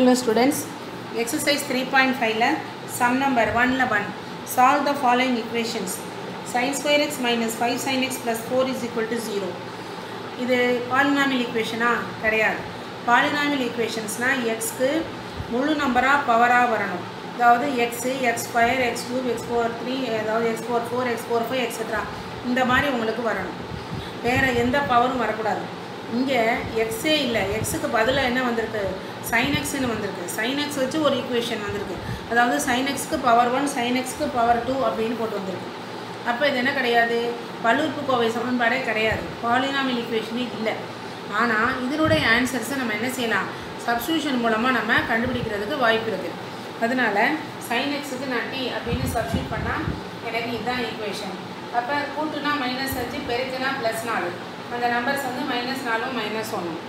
Hello students, exercise 3.5 ல sum number 1 ல 1 solve the following equations sin square x minus 5 sin x plus 4 is equal to 0 இது polynomial ஈக்குவேஷனா கிடையாது polynomial ஈக்குவேஷன்ஸ்னால் எக்ஸ்க்கு முழு நம்பராக பவராக வரணும் அதாவது x x square x cube x four three அதாவது x four four x four five etcetera இந்த மாதிரி உங்களுக்கு வரணும் வேறு எந்த பவரும் வரக்கூடாது இங்கே எக்ஸே இல்லை எக்ஸுக்கு பதிலாக என்ன வந்திருக்கு சைன் எக்ஸ்னு வந்திருக்கு சைன் எக்ஸ் வச்சு ஒரு ஈக்குவேஷன் வந்திருக்கு அதாவது சைன் எக்ஸ்க்கு பவர் ஒன் சைன் எக்ஸ்க்கு பவர் டூ அப்படின்னு போட்டு வந்திருக்கு அப்போ இது என்ன கிடையாது பல்லுறுப்புக்கோவை சமன்பாடே கிடையாது பாலினாமியல் ஈக்குவேஷனே இல்லை ஆனால் இதனுடைய ஆன்சர்ஸை நம்ம என்ன செய்யலாம் சப்ஸ்டியூஷன் மூலமாக நம்ம கண்டுபிடிக்கிறதுக்கு வாய்ப்பு இருக்குது அதனால் சைன் எக்ஸுக்கு நான் டி அப்படின்னு சப்ஸ்டியூட் பண்ணால் எனக்கு இதுதான் ஈக்குவேஷன் அப்போ கூட்டுனா மைனஸ் அஞ்சு பெருக்குனா ப்ளஸ் நாலு அந்த நம்பர்ஸ் வந்து மைனஸ் நாலும் மைனஸ் ஒன்றும்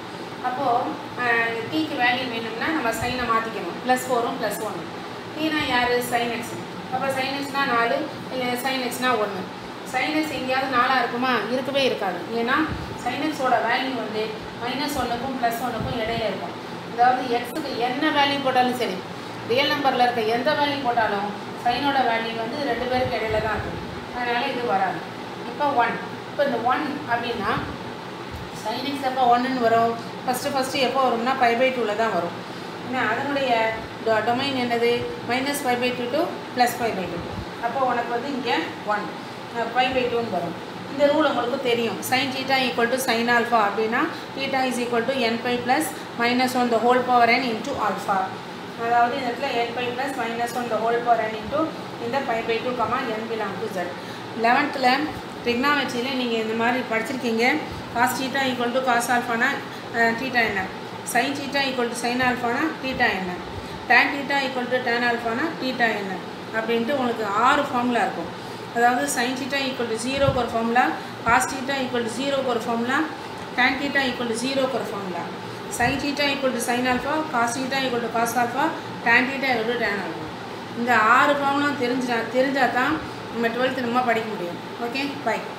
அப்போது டீக்கு வேல்யூ வேணும்னா நம்ம சைனை மாற்றிக்கணும் ப்ளஸ் ஃபோரும் ப்ளஸ் ஒன்று டீனா யார் சைன் எக்ஸ் அப்போ சைன் எக்ஸ்னா நாலு இல்லை சைன் எக்ஸ்னா ஒன்று சைன் எக்ஸ் எங்கேயாவது நாலாக இருக்குமா இருக்கவே இருக்காது ஏன்னா சைன் எக்ஸோட வேல்யூ வந்து மைனஸ் ஒன்றுக்கும் ப்ளஸ் ஒன்றுக்கும் இடையில இருக்கும் அதாவது எக்ஸுக்கு என்ன வேல்யூ போட்டாலும் சரி ரியல் நம்பரில் இருக்க எந்த வேல்யூ போட்டாலும் சைனோட வேல்யூ வந்து ரெண்டு பேருக்கு இடையில தான் இருக்கும் அதனால் இது வராது இப்போ ஒன் இப்போ இந்த ஒன் அப்படின்னா சைன் எக்ஸ் எப்போ ஒன்றுன்னு வரும் ஃபஸ்ட்டு ஃபஸ்ட்டு எப்போ வரும்னா ஃபைவ் பை டூவில் தான் வரும் ஏன்னா அதனுடைய டொமைன் என்னது minus five by two to plus five by two அப்போ உனக்கு வந்து இங்கே ஒன் ஃபைவ் பை டூன்னு வரும் இந்த ரூல் உங்களுக்கு தெரியும் sine theta equal to sine alpha அப்படின்னா theta is equal to n pi plus minus one the whole power n into alpha அதாவது இந்த இடத்துல n pi plus minus one the whole power n into இந்த five by two comma n belong to Z லெவன்த்தில் ட்ரிக்னாமெட்ரியில் நீங்கள் இந்த மாதிரி படிச்சிருக்கீங்க cos theta equal to cos ஆல்ஃபானா டீட்டா என்ன sine theta equal to sine ஆல்ஃபானா டீட்டா என்ன tan theta equal to tan ஆல்ஃபானா டீட்டா என்ன அப்படின்ட்டு உங்களுக்கு ஆறு ஃபார்முலா இருக்கும் அதாவது சைன் டீட்டா ஈக்குவல் டு ஜீரோக்கு ஒரு formula cos theta equal to ஜீரோக்கு ஒரு formula tan theta equal to ஜீரோக்கு ஒரு formula sine theta equal to sine alpha cos theta equal to cos alpha tan theta equal to tan alpha இந்த ஆறு formula தெரிஞ்சா தெரிஞ்சால் தான் நம்ம டுவெல்த்து நம்ம படிக்க முடியும் ஓகே பை